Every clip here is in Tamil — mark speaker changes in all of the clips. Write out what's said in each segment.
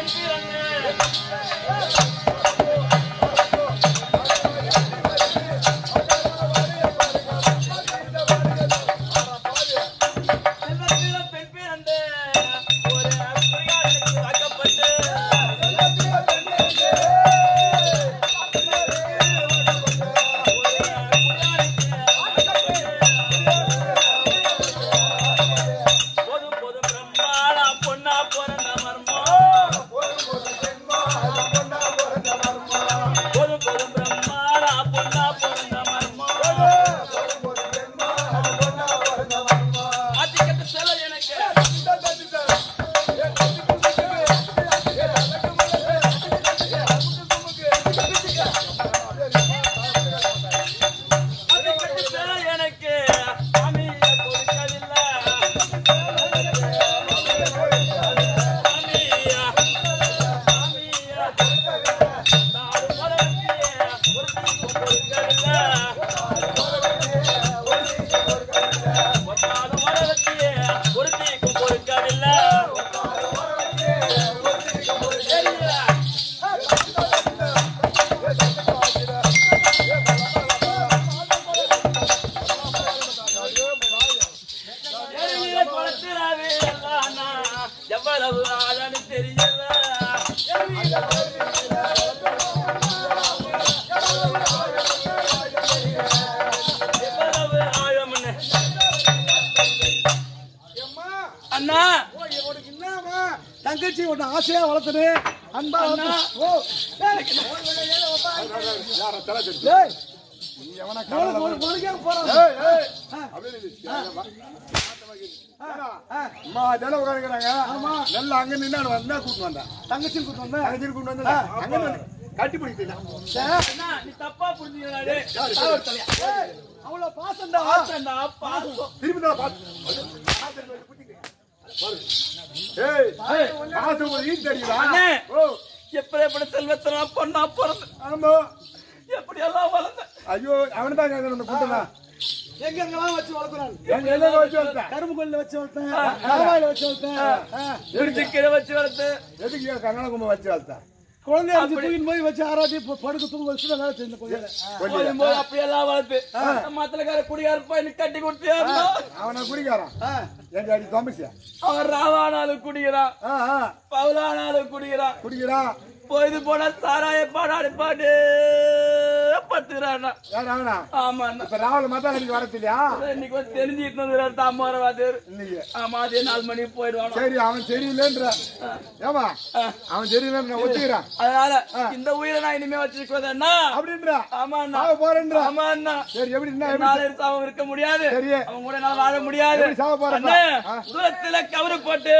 Speaker 1: பெண் பிறந்து செல்வத்தில பெண் பிறந்து ஒரு குடிகாரனுக்கு வாக்கப்பட்டு போதும் போதும் பிரம்மாடா பொண்ணா பிறந்த மர்மம் போதும் போதும் பிரம்மாடா பொண்ணா பிறந்த மர்மம் ஆத்திக்கத்து செலவு எனக்கு ஆத்திக்கத்து செலவு எனக்கு சாமியை கொடுக்கவில்லை சாமியா சாமியா தாடு மலர்ச்சியே ஒரு கொடுக்கவில்லை ஒத்தாடு மலர்ச்சியே ஒரு தீக்கும் கொடுக்கவில்லை எரியில குளத்திலாவே எல்லாம் நான் எவ்வளவு ஆழன்னு தெரியல எவ்வளவு ஆழம்னு அண்ணா
Speaker 2: உனக்கு என்னமா தங்கச்சி உன்னை ஆசையா வளர்த்தனே அன்பா வளர்த்து ஓ டேய். டேய். உனக்கு- உனக்கு- உனக்கே போறான்.
Speaker 3: அம்மா அதெல்லாம் உட்காந்துக்கிறாங்க நல்லா அங்க நின்று வந்தா கூட்டு வந்தேன்
Speaker 2: தங்கச்சி கூட்டு வந்தேன்
Speaker 3: அங்கே கூட்டு வந்து அங்க வந்து கட்டி பிடிக்கிட்டேன்
Speaker 1: அண்ணா நீ தப்பா புரிஞ்சுக்கிறாரு
Speaker 2: அவ்வளவு பாசம்டா
Speaker 1: அண்ணா பாசம்
Speaker 3: திரும்பி தான் பார்த்து ஏய் பாசம் ஒரு ஈ தெரியுதா
Speaker 1: அண்ணே.
Speaker 3: ஓ
Speaker 1: எப்படி எப்படி செல்வத்தனா பொண்ணா பிறந்து
Speaker 3: ஆமா
Speaker 1: எப்படி எல்லாம் வளர்ந்த
Speaker 3: ஐயோ அவனை தான் கேட்கணும் கூட்டனா
Speaker 2: எங்க எங்கெல்லாம் வச்சு வளர்க்குறான்
Speaker 3: எங்க எல்லாம் வச்சு வந்தேன்
Speaker 2: கரும்பு கொல்ல வச்சு வளர்த்தேன் காவாயில வச்சு வளர்த்தேன் ஆ.
Speaker 1: இடிச்சுக்கிற வச்சு வளர்த்து
Speaker 3: எதுக்கு ஏன் கர்நாடக கும்பம் வச்சு வளர்த்தேன்
Speaker 2: குழந்தைய அடிச்சு தூக்கின்னு போய் வச்சு ஆராய்ச்சி இப்ப படுக்க தூங்க வச்சு வேலை செஞ்ச குழந்தை
Speaker 1: போது அப்படியெல்லாம் வளர்த்து மத்தலக்கார குடியார பையனுக்கு கட்டி கொடுத்தியா
Speaker 3: அவனை குடிக்காரன் எங்க அடி தம்பிசியா
Speaker 1: அவன் ராவானாலும் குடிக்கிறான்
Speaker 3: ஆ ஆ
Speaker 1: பவுலானாலும் குடிக்கிறான்
Speaker 3: குடிக்கிறான்
Speaker 1: பொழுது போன சாராய பாடாடி பாடு பத்துக்கிறான்
Speaker 3: யார் அவனா
Speaker 1: ஆமா
Speaker 3: இப்ப ராவல மத்தாள் அன்னைக்கு வரத்தில்லையா
Speaker 1: இன்னைக்கு வந்து தெரிஞ்சுட்டு தாமரவாதர்
Speaker 3: இன்னைக்கு
Speaker 1: ஆமா அதே நாலு மணிக்கு போயிடுவானோ
Speaker 3: சரி அவன் சரியில்லைன்ற ஏமா அவன் சரியில்லைன்ற ஒத்துக்கிறான்
Speaker 1: அதனால இந்த உயிரை நான் இனிமே வச்சிருக்கோதண்ணா
Speaker 3: அப்படின்றா
Speaker 1: ஆமா அண்ணா
Speaker 3: சாவ போறேன்றா
Speaker 1: ஆமா அண்ணா
Speaker 3: சரி எப்படி என்ன எப்படி
Speaker 1: நாளை அவன் இருக்க முடியாது
Speaker 3: சரி.
Speaker 1: அவன் கூட நான் வாழ முடியாது
Speaker 3: எப்படி சாவ போறப்ப?
Speaker 1: அண்ணே,
Speaker 3: ஆ.
Speaker 1: தூரத்துல கவரு போட்டு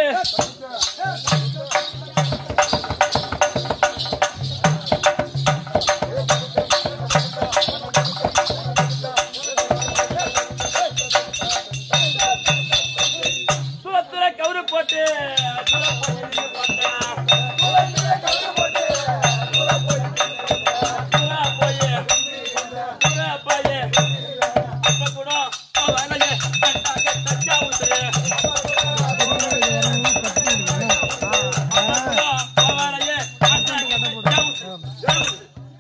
Speaker 1: தூரத்துல கவரு போட்டு தூரம் போய் நின்னு பார்த்தேன். தூரம் போய், தூரம் போய், அப்ப கூட அவன் அழகு கண்டாக தச்சா உசுரு. அப்ப கூட அவன் அழகு கண்டாக தச்சா உசுரு.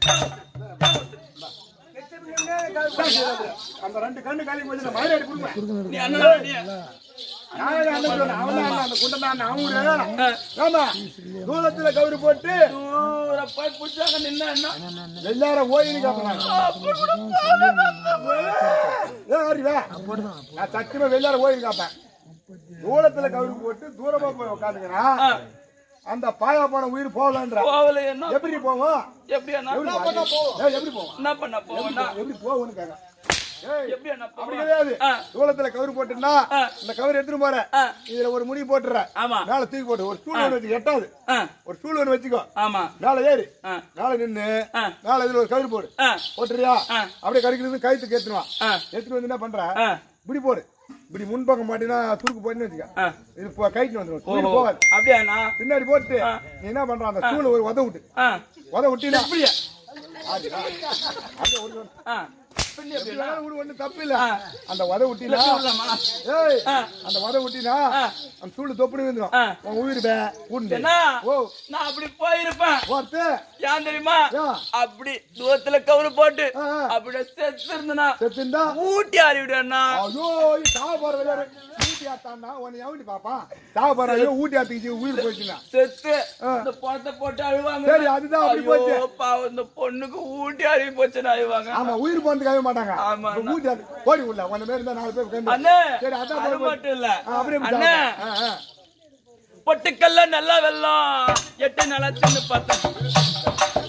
Speaker 3: அந்த ரெண்டு கண்ணு காலி போச்சு நான் மயிலாடி கொடுப்பேன்
Speaker 1: நீ அண்ணனா நீ?
Speaker 3: நான் ஏன் அண்ணன் சொல்றேன்? அவன் தான் அண்ணன், அந்த குண்டன் தான் அண்ணன், அவன் ஊரு. ஆமா தூரத்துல கவுரு போட்டு
Speaker 1: தூரம் போய் புடிச்சாங்க நின்னா என்ன?
Speaker 3: எல்லாரும் ஓயின்னு கேட்பேன்
Speaker 1: அப்ப கூட பாரு.
Speaker 3: ஏன் அறிவே நான் சத்தியமா வெளியார ஓயின்னு கேட்பேன் தூரத்துல கவுரு போட்டு தூரமா போய் உட்காந்துக்கிறான்
Speaker 1: ஆ,
Speaker 3: அந்த பாயா போன உயிர் போகலன்ற
Speaker 1: போகல என்ன
Speaker 3: எப்படி போவோம்
Speaker 1: எப்படி அண்ணா
Speaker 3: எப்படி போவோம்? ஏய், எப்படி போவோம்
Speaker 1: என்ன பண்ண போவனா
Speaker 3: எப்படி போவோம்னு கேட்க ஏய்
Speaker 1: எப்படி அண்ணா
Speaker 3: அப்படி
Speaker 1: போவா?
Speaker 3: கிடையாது
Speaker 1: ஆ.
Speaker 3: தூளத்துல கவுரு போட்டுன்னா
Speaker 1: ஆ.
Speaker 3: இந்த கவர் எடுத்துட்டு போற
Speaker 1: ஆ.
Speaker 3: இதுல ஒரு முடி போட்டுற
Speaker 1: ஆமா
Speaker 3: மேல தூக்கி போட்டு ஒரு ஸ்டூல் ஒன்று வச்சுக்க எட்டாவது
Speaker 1: ஆ,
Speaker 3: ஒரு ஸ்டூல் ஒன்று வச்சுக்கோ
Speaker 1: ஆமா
Speaker 3: மேல ஏறி
Speaker 1: ஆ,
Speaker 3: மேல நின்னு
Speaker 1: ஆ.
Speaker 3: மேல இதுல ஒரு கவுரு போடு
Speaker 1: ஆ,
Speaker 3: போட்டுறியா
Speaker 1: ஆ.
Speaker 3: அப்படியே கடிக்கிறது கயிற்றுக்கு ஏத்துருவான்
Speaker 1: ஆ,
Speaker 3: எடுத்துட்டு வந்து என்ன பண்ற
Speaker 1: ஆ,
Speaker 3: இப்படி போடு இப்படி முன்பக்கம் மாட்டினா துருக்கு போயின்னு வச்சுக்க
Speaker 1: ஆ.
Speaker 3: இது போ- கயிற்று வந்துடும்
Speaker 1: ஓஹோ.
Speaker 3: உயிர் போகாது
Speaker 1: அப்படியா அண்ணா
Speaker 3: பின்னாடி போட்டு
Speaker 1: ஆ.
Speaker 3: நீ என்ன பண்ற அந்த ஸ்டூல ஒரு உத விட்டு
Speaker 1: ஆ,
Speaker 3: உத விட்டினா
Speaker 1: அப்படியா
Speaker 3: அப்படியே ஒரு
Speaker 1: ஆ, பின்னி
Speaker 3: எப்படி
Speaker 1: எப்படின்னா
Speaker 3: வேணாலும் விடு, ஒண்ணும் தப்பு இல்ல
Speaker 1: ஆ.
Speaker 3: அந்த உதை விட்டினா
Speaker 1: விடலாமா?
Speaker 3: ஏய்
Speaker 1: ஆ.
Speaker 3: அந்த உதை விட்டினா
Speaker 1: ஆ.
Speaker 3: அந்த சூடு தொப்புனு வந்துடும்
Speaker 1: ஆ.
Speaker 3: உன் உயிர் பே உண்டு
Speaker 1: என்ன
Speaker 3: ஓ
Speaker 1: நான் அப்படி போயிருப்பேன்
Speaker 3: ஒருத்து
Speaker 1: ஏன் தெரியுமா
Speaker 3: ஏன்?
Speaker 1: அப்படி தூரத்துல கவுரு போட்டு
Speaker 3: ஆ, ஆ.
Speaker 1: அப்படியே செத்து இருந்தனா
Speaker 3: செத்துண்டா
Speaker 1: ஊட்டி அறிவிடுவேண்ணா
Speaker 3: ஐயோ சாவ போற விளையாடு ஊட்டி ஆத்தான்னா உன்னை எவனி பாப்பா சாவ போற ஐயோ ஊட்டி ஆத்திக்கிச்சு உயிர் போயிடுச்சுன்னா
Speaker 1: செத்து
Speaker 3: ஆ.
Speaker 1: இந்த பணத்தை போட்டு அழுவாங்க
Speaker 3: சரி, அதுதான் அப்படி
Speaker 1: ஐயோ,
Speaker 3: போச்சு.
Speaker 1: பாவம் இந்த பொண்ணுக்கு ஊட்டி அறிவி போச்சுன்னு அழுவாங்க
Speaker 3: ஆமா உயிர் போனதுக்கு அழ மாட்டாங்க
Speaker 1: ஆமா,
Speaker 3: இப்ப ஊட்டி ஆத்து ஓடி உள்ள உன்ன பேர் இருந்தா நாலு பேர் கண்டு
Speaker 1: அண்ணே
Speaker 3: சரி அதான்
Speaker 1: அது
Speaker 3: போய் போய்.
Speaker 1: மட்டும் இல்ல
Speaker 3: ஆ, அப்படியே இப்படி
Speaker 1: அண்ணே
Speaker 3: சாப்பிடு. ஆ, ஆ.
Speaker 1: பொட்டுக்கல்ல நல்லா வெள்ளம் எட்டு நல்லா தின்னு பார்த்தேன்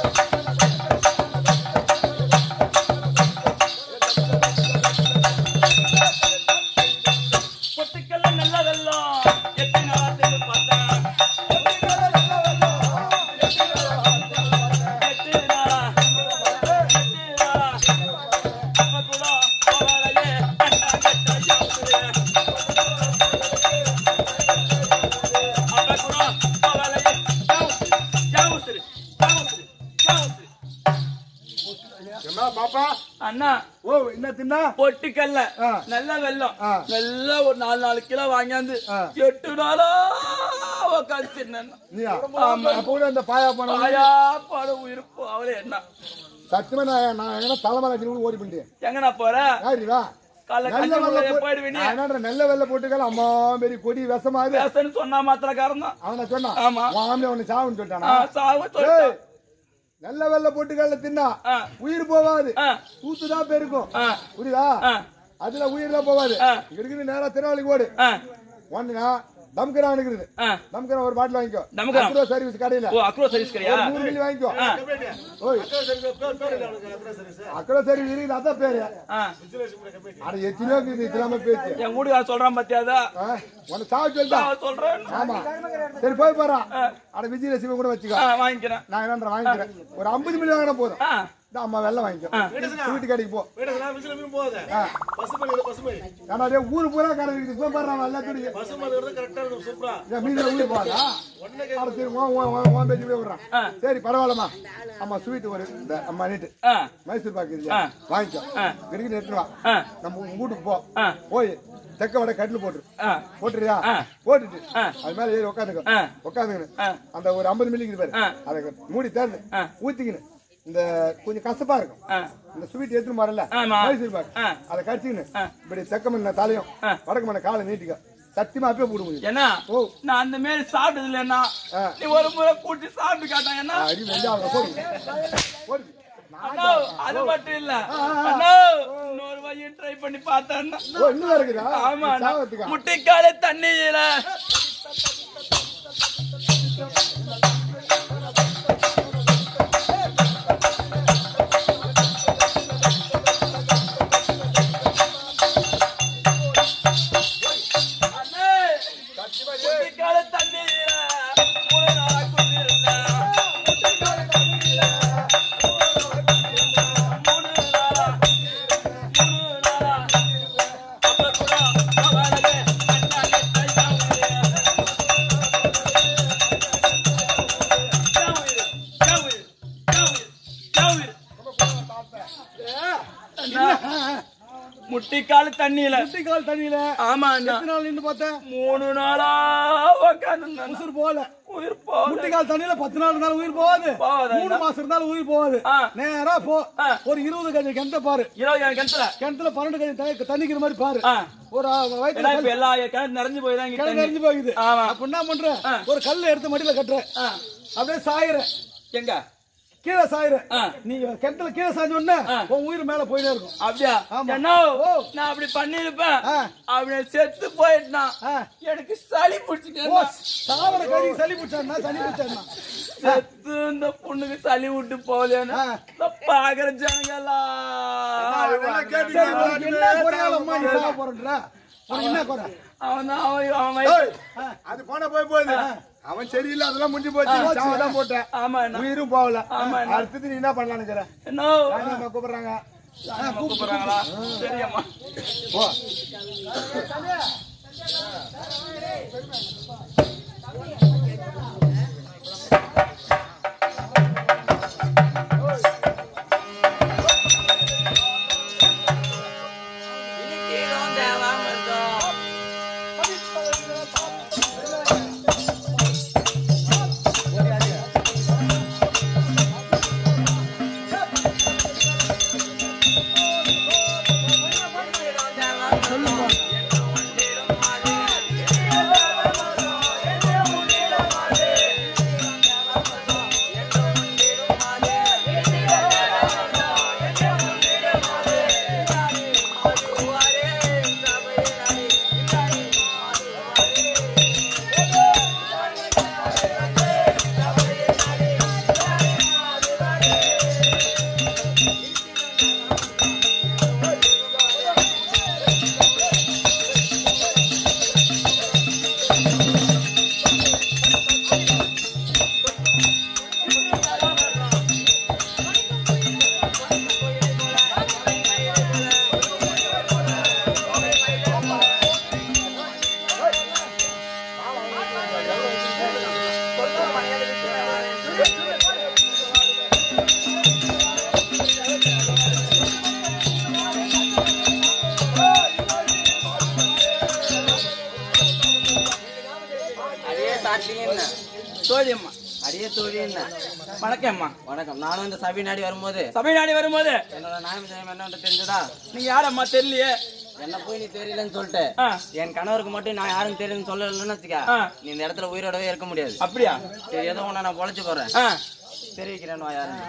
Speaker 1: பொட்டுக்கல்ல நல்லா வெள்ளம் எட்டு நாளா தின்னு பார்த்தேன் எட்டு நாளா எட்டு நாளா அப்ப கூட போவாரையே கட்டா கட்டா யாவுது அப்ப கூட போவாரையே யாவுது யாவுது யாவுது யாவுது
Speaker 3: என்ன பாப்பா
Speaker 1: அண்ணா
Speaker 3: ஓ என்ன தின்னா
Speaker 1: பொட்டுக்கல்ல
Speaker 3: ஆ.
Speaker 1: நல்ல வெள்ளம்
Speaker 3: ஆ.
Speaker 1: நல்லா ஒரு நாலு நாலு கிலோ வாங்கியாந்து
Speaker 3: ஆ.
Speaker 1: எட்டு நாளா உட்காந்து தின்னேன்
Speaker 3: நீயா
Speaker 1: ஆமா.
Speaker 3: அப்ப கூட அந்த பாயா போன
Speaker 1: ஆயா பாட உயிர் அவளே என்ன
Speaker 3: சத்தியமா நான் நான் எங்கன்னா தலைமலை அடிச்சு கூட ஓடி பண்ணிட்டேன்
Speaker 1: எங்க நான் போறேன்
Speaker 3: யாரு வா
Speaker 1: காலைல
Speaker 3: நல்ல
Speaker 1: கஞ்சி
Speaker 3: வெள்ளை
Speaker 1: குடிக்க
Speaker 3: போ-
Speaker 1: போயிடுவேன்
Speaker 3: நான் என்னன்ற நல்ல வெள்ளை போட்டுக்கால அம்மா மாரி கொடி விஷமாது
Speaker 1: பேசன்னு சொன்னா மாத்திரக்காரன் தான்
Speaker 3: அவனை சொன்னான்
Speaker 1: ஆமா.
Speaker 3: உன் ஆம்பளை அவனை சாவுன்னு சொல்லிட்டானா
Speaker 1: ஆ, சாவு
Speaker 3: ஏய்,
Speaker 1: சொல்லிட்டான்.
Speaker 3: நல்ல வெள்ளை போட்டுக்கால தின்னா
Speaker 1: ஆ,
Speaker 3: உயிர் போவாது
Speaker 1: ஆ,
Speaker 3: தூத்துதான் பெருக்கும்
Speaker 1: ஆ,
Speaker 3: புரியுதா
Speaker 1: ஆ,
Speaker 3: அதுல உயிர் தான் போவாது
Speaker 1: ஆ.
Speaker 3: இங்க இருக்குது நேரா திருவாளிக்கு ஓடு
Speaker 1: ஆ,
Speaker 3: ஒண்ணுனா தம்கரா இருக்குது
Speaker 1: ஆ.
Speaker 3: தம்கரா ஒரு பாட்டில் வாங்கிக்கோ
Speaker 1: தம்கரா?
Speaker 3: அப்ரோ சர்வீஸ் கடையில
Speaker 1: ஓ அக்ரோ சர்வீஸ் கரையா
Speaker 3: ஒரு நூறு மில்லி வாங்கிக்கோ
Speaker 1: ஆ,
Speaker 3: ஓய் அக்கறை சர்வீஸ் இருக்குது அதான் பேரு
Speaker 1: ஆ.
Speaker 3: அட எத்தனையோ இருக்குது இத்தனாம பேச்சு
Speaker 1: என் வீட்டுக்கார சொல்றான் பாத்தியாதா
Speaker 3: ஆ, உன்னை சாவ சொல்லிட்டா
Speaker 1: அவன் சொல்றேன்
Speaker 3: ஆமா சரி போய் போறா அட விஜயலட்சுமி கூட வச்சுக்கோ
Speaker 1: ஆ, வாங்கிக்கிறேன்
Speaker 3: நான் என்னன்ற வாங்கிக்கிறேன் ஒரு ஐம்பது மில்லி வாங்கினா போதும்
Speaker 1: ஆ,
Speaker 3: இந்த அம்மா வெள்ளம் வாங்கிக்கோ வீட்டு கடைக்கு போ ஆ. ஆனா டேய், ஊரு பூரா கடை இருக்குது போய் பாரு நான் எல்லாத்தையும் என் மீன்ல உயிர் போகாதா அட சரி உன் உன் உன் உன் பேச்சு இப்படியே விடுறான்
Speaker 1: ஆ.
Speaker 3: சரி பரவாயில்லம்மா அம்மா ஸ்வீட் ஒரு இந்த அம்மா நீட்டு
Speaker 1: ஆ,
Speaker 3: மைசூர் பாக்கு
Speaker 1: ஆ.
Speaker 3: வாங்கிக்கோ
Speaker 1: ஆ.
Speaker 3: கிடைக்கு எடுத்து வா
Speaker 1: ஆ,
Speaker 3: நம்ம உங்க வீட்டுக்கு போ
Speaker 1: ஆ.
Speaker 3: போய் தெக்க வடை கட்டில் போட்டுரு
Speaker 1: ஆ,
Speaker 3: போட்டுறியா
Speaker 1: ஆ.
Speaker 3: போட்டுட்டு
Speaker 1: ஆ.
Speaker 3: அது மேல ஏறி உட்காந்துக்கோ
Speaker 1: ஆ.
Speaker 3: உட்காந்துக்கணும்
Speaker 1: ஆ.
Speaker 3: அந்த ஒரு ஐம்பது மில்லிக்கு பாரு
Speaker 1: ஆ.
Speaker 3: அதை மூடி திறந்து
Speaker 1: ஆ.
Speaker 3: ஊத்திக்கணும் இந்த கொஞ்சம் கசப்பா இருக்கும்
Speaker 1: ஆ.
Speaker 3: இந்த ஸ்வீட் எடுத்து மாறல
Speaker 1: ஆமா.
Speaker 3: மைசூர் பாக்கு
Speaker 1: ஆ.
Speaker 3: அதை கடிச்சுக்கணும்
Speaker 1: ஆ.
Speaker 3: இப்படி தெக்க மண்ண தலையும்
Speaker 1: ஆ.
Speaker 3: வடக்கு மண்ண காலை நீட்டிக்க சத்தியமா அப்பவே போட முடியும்
Speaker 1: என்ன
Speaker 3: ஓ
Speaker 1: நான் அந்த மாரி சாப்பிட்டது இல்லைன்னா
Speaker 3: ஆ.
Speaker 1: நீ ஒரு முறை கூட்டி சாப்பிட்டு காட்டான் என்ன
Speaker 3: அடி வெள்ளாங்க போடு போடு
Speaker 1: அண்ணா அது மட்டும் இல்ல அண்ணா இன்னொரு வழியும் ட்ரை பண்ணி பார்த்தேன்
Speaker 3: ஓ இன்னும் இருக்குதா
Speaker 1: ஆமா அண்ணா.
Speaker 3: சாவத்துக்கா
Speaker 1: முட்டைக்கால தண்ணியில அண்ணே, முட்டைக்கால தண்ணியில மூணு நாளா குந்திருந்தேன். முட்டைக்கால தண்ணியில மூணு நாளா, மூணு நாளா. அப்ப கூட அவளது கண்ணாடி கையாவுது. யாவுது, யாவுது, யாவுது, யாவுது. அண்ணா, முட்டிக்கால் தண்ணியில
Speaker 2: கால் தண்ணியில
Speaker 1: ஆமா அண்ணா
Speaker 2: எத்தனை நாள் நின்று பார்த்தேன்
Speaker 1: மூணு நாளா உக்காந்து
Speaker 2: உசுர் போகல
Speaker 1: உயிர் போகுது
Speaker 2: முட்டிக்கால் தண்ணியில பத்து நாள் இருந்தாலும் உயிர் போகாது
Speaker 1: போகாதா
Speaker 2: மூணு மாசம் இருந்தாலும் உயிர் போகாது
Speaker 1: ஆ.
Speaker 2: நேரா போ
Speaker 1: ஆ.
Speaker 2: ஒரு இருபது கஜ கிணத்த பாரு
Speaker 1: இருபது ஏழு கிணத்துல
Speaker 2: கிணத்துல பன்னெண்டு கஜ தண்ணி- தண்ணிக்கிற மாதிரி பாரு
Speaker 1: ஆ.
Speaker 2: ஒரு ஆ, வயித்துல
Speaker 1: ஏன்னா இப்ப எல்லா கிணறு நிறைஞ்சு போய் தான்
Speaker 2: கிணறு நிறைஞ்சு போகுது
Speaker 1: ஆமா.
Speaker 2: அப்ப என்ன பண்ற
Speaker 1: ஆ.
Speaker 2: ஒரு கல்ல எடுத்து மடியில கட்டுற
Speaker 1: ஆ.
Speaker 2: அப்படியே சாயிர
Speaker 1: எங்க
Speaker 2: கீழே சாயிர
Speaker 1: ஆ.
Speaker 2: நீ கிணத்துல கீழே சாய்ஞ்ச உடனே
Speaker 1: ஆ.
Speaker 2: உன் உயிர் மேல போயிட்டே இருக்கும்
Speaker 1: அப்படியா
Speaker 2: ஆமா.
Speaker 1: என்ன
Speaker 2: ஓ.
Speaker 1: நான் அப்படி பண்ணிருப்பேன்
Speaker 2: ஆ.
Speaker 1: அப்படி செத்து போயிட்டான்
Speaker 2: ஆ.
Speaker 1: எனக்கு சளி
Speaker 2: ஓ,
Speaker 1: பிடிச்சிட்டேன்
Speaker 2: சாவர கறி சளி பிடிச்சான்னா சளி பிடிச்சான்னா
Speaker 1: செத்து இந்த பொண்ணுக்கு சளி விட்டு போகலன்னு
Speaker 2: ஆ.
Speaker 1: இந்த பாக்குற ஜனங்க எல்லாம் அழுவாங்க.
Speaker 2: சரி, உனக்கு என்ன குறையாலம்மா நீ சாவ போறன்ற உனக்கு என்ன குறை
Speaker 1: அவன் தான் அவன் அவன்
Speaker 3: ஏய்,
Speaker 1: வயித்து-
Speaker 3: அது போன போய் போகுது அவன் சரியில்லை அதெல்லாம் முடிஞ்சு போச்சு சாவ தான் போட்டேன்
Speaker 1: ஆமா அண்ணா.
Speaker 3: உயிரும் போகல
Speaker 1: ஆமா.
Speaker 3: அடுத்தது நீ என்ன பண்ணலாம்னு இருக்கிற
Speaker 1: என்ன
Speaker 3: ராணியம்மா கூப்பிடுறாங்க
Speaker 1: கூப்பிடுறாங்களா சரியம்மா
Speaker 3: போ
Speaker 4: கார்த்திகேயன்
Speaker 1: தோழி அம்மா
Speaker 4: அடியே தோழியன்
Speaker 1: வணக்கம் அம்மா
Speaker 4: வணக்கம் நானும் இந்த சபை நாடி வரும்போது
Speaker 1: சபை நாடி வரும்போது
Speaker 4: என்னோட நியாயம் ஜெயம் என்னன்னு தெரிஞ்சதா
Speaker 1: நீங்க யாரம்மா தெரியலையே
Speaker 4: என்ன போய் நீ தெரியலன்னு சொல்லிட்டு
Speaker 1: ஆ,
Speaker 4: என் கணவருக்கு மட்டும் நான் யாரும் தெரியலன்னு சொல்லலன்னு வச்சுக்க
Speaker 1: ஆ.
Speaker 4: நீ இந்த இடத்துல உயிரோடவே இருக்க முடியாது
Speaker 1: அப்படியா
Speaker 4: சரி ஏதோ ஒண்ணு நான் பொழைச்சு போறேன்
Speaker 1: ஆ,
Speaker 4: தெரிவிக்கிறேன் வா யாருன்னு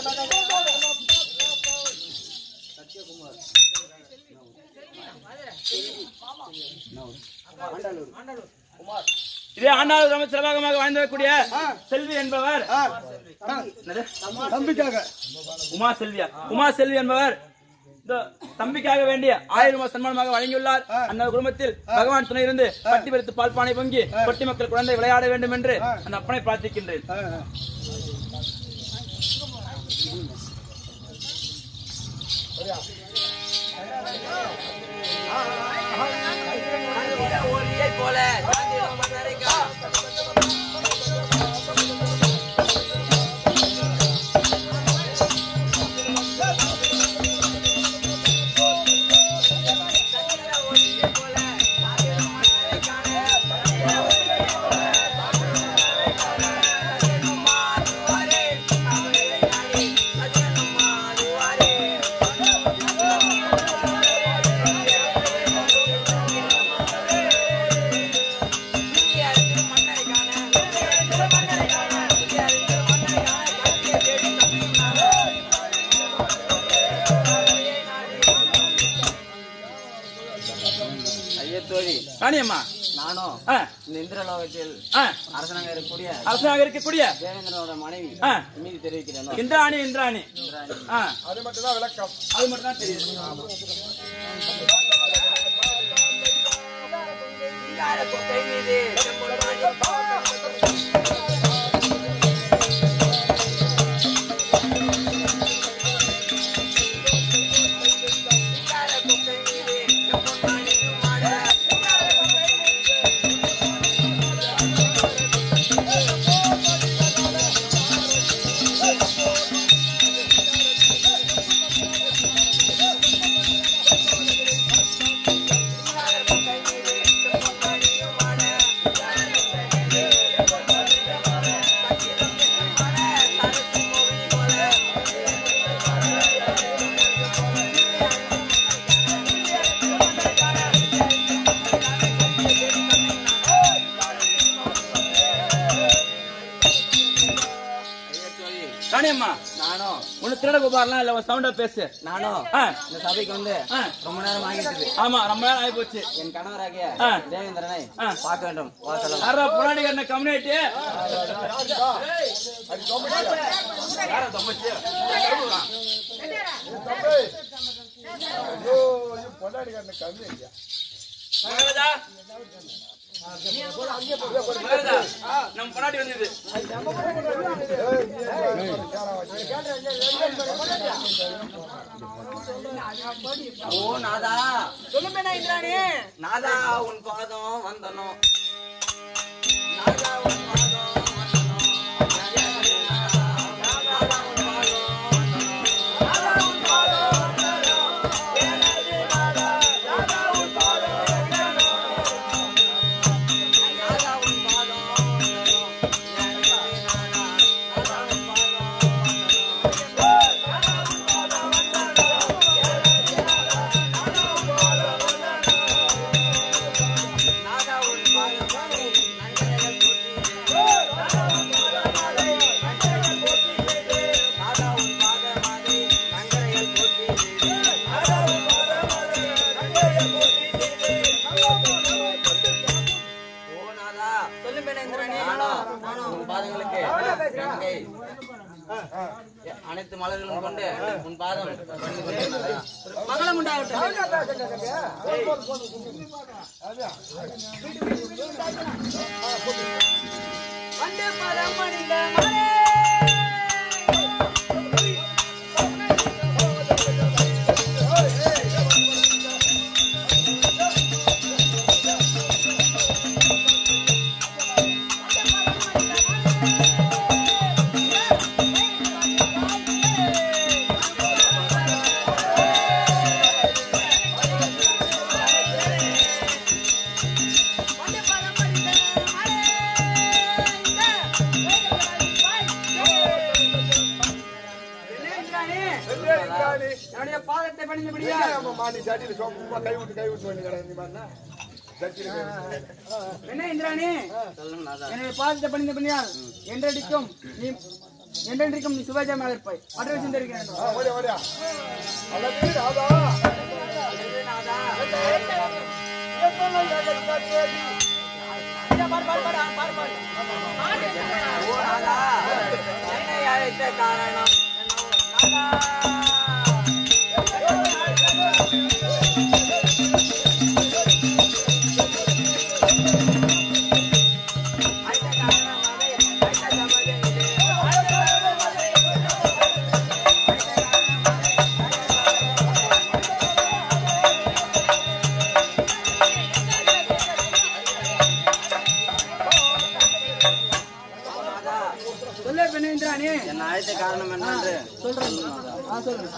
Speaker 1: இதே ஆண்டாள் ரொம்ப சிறப்பாகமாக வாழ்ந்து வரக்கூடிய செல்வி என்பவர் என்னது?
Speaker 2: தம்பிக்காக
Speaker 1: உமா செல்வியா உமா செல்வி என்பவர் இந்த தம்பிக்காக வேண்டிய ஆயிரம் ரூபாய் சன்மானமாக வழங்கியுள்ளார் அந்த குடும்பத்தில் பகவான் துணை இருந்து பட்டி பறித்து பால்பானை பொங்கி பொட்டி மக்கள் குழந்தை விளையாட வேண்டும் என்று அந்த அப்பனை பிரார்த்திக்கின்றேன்
Speaker 2: ஆ, ஆ.
Speaker 4: போல ஐயா தோழி
Speaker 1: ராணியம்மா
Speaker 4: நானும்
Speaker 1: ஆ,
Speaker 4: இந்த இந்திரலோகத்தில்
Speaker 1: ஆ,
Speaker 4: அரசனாக இருக்கக்கூடிய
Speaker 1: அரசனாக இருக்கக்கூடிய
Speaker 4: தேவேந்திரனோட மனைவி
Speaker 1: ஆ,
Speaker 4: மீதி தெரிவிக்கிறேன்
Speaker 1: இந்திராணி இந்திராணி ஆ,
Speaker 3: அது மட்டும் தான் விளக்கம்
Speaker 1: அது மட்டும் தான் தெரியுது ராணியம்மா
Speaker 4: நானும்
Speaker 1: ஒண்ணு திருட கூப்பாடலாம் இல்ல சவுண்டா பேசு
Speaker 4: நானும்
Speaker 1: ஆ,
Speaker 4: இந்த சபைக்கு வந்து
Speaker 1: ஆ,
Speaker 4: ரொம்ப நேரம் ஆகிடுது
Speaker 1: ஆமா ரொம்ப நேரம் ஆகி போச்சு
Speaker 4: என் கணவராகிய
Speaker 1: ஆ.
Speaker 4: தேவேந்திரனை
Speaker 1: ஆ.
Speaker 4: பார்க்க வேண்டும் பார்க்கலாம்
Speaker 1: யாரா புராணி கண்ண கம்யூனிட்டி
Speaker 3: ஐயோ ஐயோ, பொண்டாட்டி காரனை கம்மி இல்லையா
Speaker 1: நம்ம பொன்னாடி வந்தது
Speaker 4: ஓ நாதா நாதா உன் பாதம் வந்தனும் நாதா உன் பாதம் வந்தனும் நாதா உன் பாதம் வந்தனும் நாதா உன் பாதம் வந்தனும் நாதா உன் பாதம் நாதா உன் பாதம் நன்மைகள் நாதா உன் பாதமாதே நன்மைகள் போற்றி ஓ நாதா சொல்லு பேனேந்திரனே நானும் உன் பாதங்களுக்கு நன்மை அனைத்து மலர்களும் கொண்டு உன் பாதம் பணிந்து கொண்டேன் நாதா. மங்களம் உண்டாகட்டும் வந்தே பதம் மணிந்த மலே வந்தே பதம் மணிந்த மலே
Speaker 3: நீ ஜட்டியில சும்மா கை விட்டு கை விட்டு வேண்டி கடை நீ பாருண்ணா ஜட்டியில கை விட்டு.
Speaker 2: என்ன இந்திராணி
Speaker 4: சொல்லுங்க நாதா
Speaker 2: என்னுடைய பாதத்தை பணிந்த பண்ணியால் என்றடிக்கும் நீ என்றென்றைக்கும் நீ சுபஜமாக இருப்பாய் மற்ற விஷயம் தெரிவிக்கிறேன்
Speaker 3: ஆ, ஓடியா ஓடியா அல்லது ராதா
Speaker 4: ஓ நாதா என்னை அழைத்த காரணம் என்னவோ நாதா அழைத்த காரணம் அதை அழைத்த சம்பந்தம்
Speaker 2: சொல்ல பெண்ணே இந்திராணி
Speaker 4: என்ன அழைத்த காரணம் என்னென்று
Speaker 2: சொல்றேன் ஆ சொல்லுங்க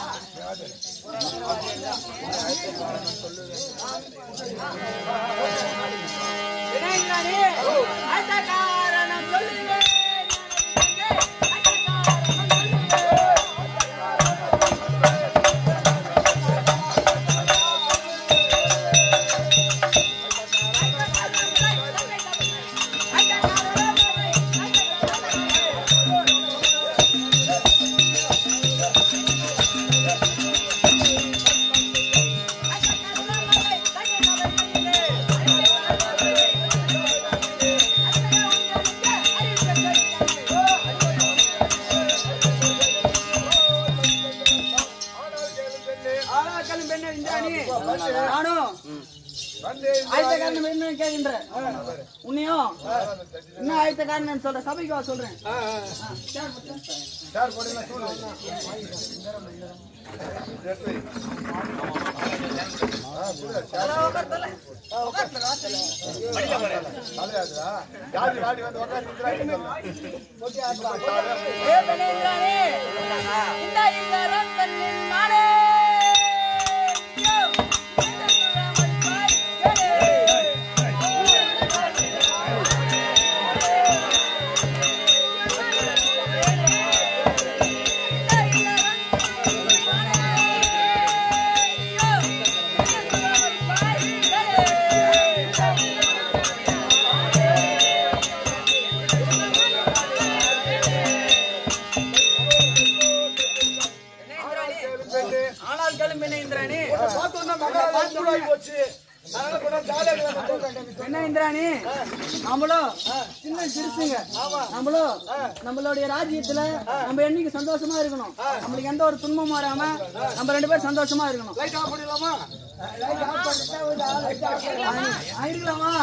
Speaker 2: என்ன இந்திராணி அடுத்த காரணம் சொல்லுங்க ஆளாக்களும் பெண்ணே இந்திராணி நானும்
Speaker 3: வந்து
Speaker 2: ஆயத்த காரணம் என்ன கேட்கின்ற உன்னையும் என்ன ஆயத்த காரணம் சொல்ற சபைக்கு வா சொல்றேன்
Speaker 3: சார் போடுங்களா சூடு எடுத்து வை. ஆ, சூடு, சார். தலையாதுடா. ஜாதி வாடி வந்து உட்கார்ந்து நிக்கிறாங்க.
Speaker 2: ஏ பெண்ணே இந்திராணி இந்த இல்லறம் தன்னில் மாலே ஆனால் கிளம்பின இந்திராணி
Speaker 3: பார்த்தோன்னா மகா சூடாகி போச்சு அதனால கூட ஜாலியா இருக்கலாம்.
Speaker 2: என்ன இந்திராணி நம்மளும் சின்ன சிறுசுங்க நம்மளும் நம்மளுடைய ராஜ்யத்துல நம்ம என்னைக்கு சந்தோஷமா இருக்கணும் நம்மளுக்கு எந்த ஒரு துன்பமும் வராம நம்ம ரெண்டு பேரும் சந்தோஷமா இருக்கணும்
Speaker 3: லைட் ஆஃப் பண்ணிடலாமா
Speaker 2: ஆயிருக்கலாமா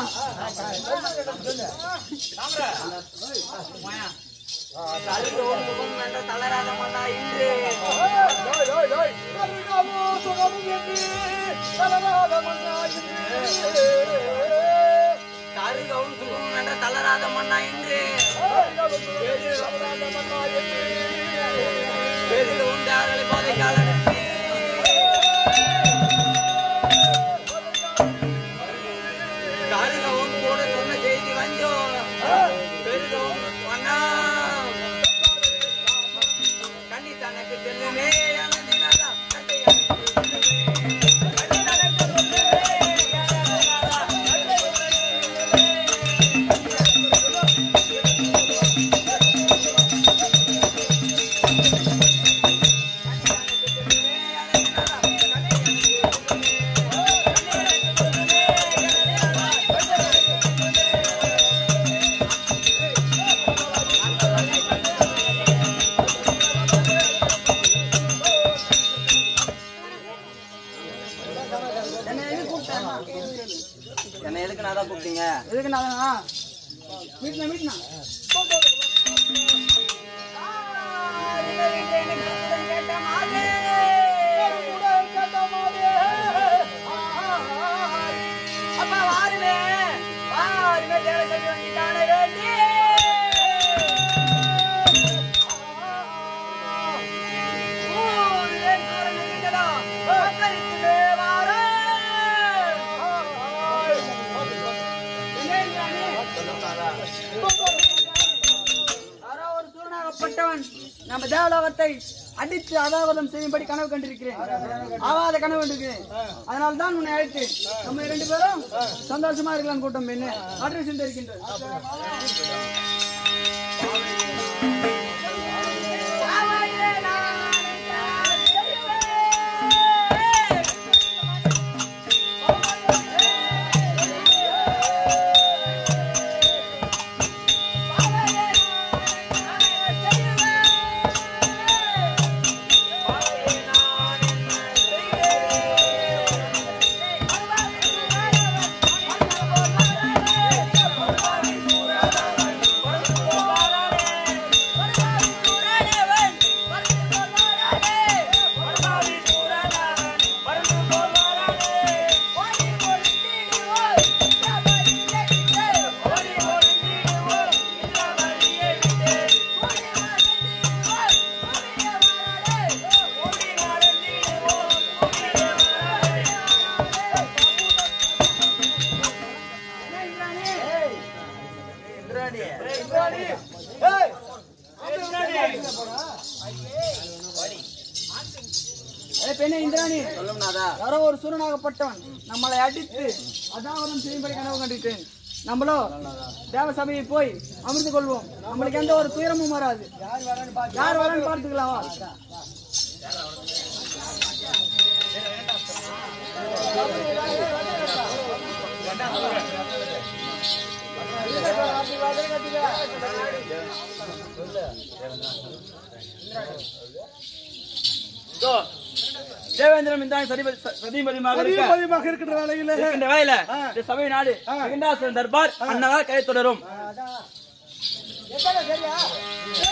Speaker 4: தழுக்கு ஒரு முகம் என்ற தளராத மன்னா இன்று
Speaker 3: ஓய், ஓய், ஓய். கருணாமோ சுகமும் என்று தளராத மன்னாயிற்று.
Speaker 4: தருகவும் சுகம் என்ற தளராத மன்னா இன்று
Speaker 3: கருணாமோ தளராத மன்னாயிற்று.
Speaker 4: பெரிது உண்டு அருளை போதை காலனுக்கு கருகவும் கூட சொன்ன செய்தி வந்தோ பெரிதும் மன்னா கண்ணி தனக்கு செல்லுமே எனது நாதா, கண்ணி எனக்கு செல்லுமே. கண்ணி தனக்கு செல்லுமே, எனது நாதா, கண்ணி
Speaker 2: என்ன எதுக்கு கூப்பிட்டாங்க
Speaker 4: என்ன எதுக்கு நாதா கூப்பிட்டீங்க
Speaker 2: எதுக்கு நான் வீட்டுல வீட்டுனா அப்பா வாருமே வாருமே தேவசபை வந்து காண வேண்டி ஊரிலே சூரன் வீட்டடா மக்களுக்கு வாரா யாரோ ஒரு சூரனாகப்பட்டவன் நம்ம தேவலோகத்தை அடித்து அதாவதம் செய்யும்படி கனவு கண்டிருக்கிறேன் ஆவாத கனவு கண்டிருக்கிறேன் அதனால தான் உன்னை அழைத்து நம்ம இரண்டு பேரும் சந்தோஷமா இருக்கலாம் கூட்டம் என்ன ஆற்றை சிந்திருக்கின்றது ஏ பெண்ணே இந்திராணி
Speaker 4: சொல்லும் நாதா
Speaker 2: யாரோ ஒரு சூரனாகப்பட்டவன் நம்மளை அடித்து அதாவதம் செய்யும்படி கனவு கண்டிட்டேன் நம்மளோ தேவ சபையை போய் அமர்ந்து கொள்வோம் நம்மளுக்கு எந்த ஒரு துயரமும் வராது யார் வரன்னு பார்த்துக்கலாம் வா.
Speaker 1: இதோ, தேவேந்திரம் இந்த சதிபதி சதிபதியமாக இருக்க
Speaker 3: அதிகமாக இருக்கின்ற வேலையில
Speaker 1: இருக்கின்ற வேலையில இந்த சபை நாடு மிகுண்டாசுரன் தர்பார் அன்னதால் கை தொடரும்
Speaker 2: எத்தனை சரியா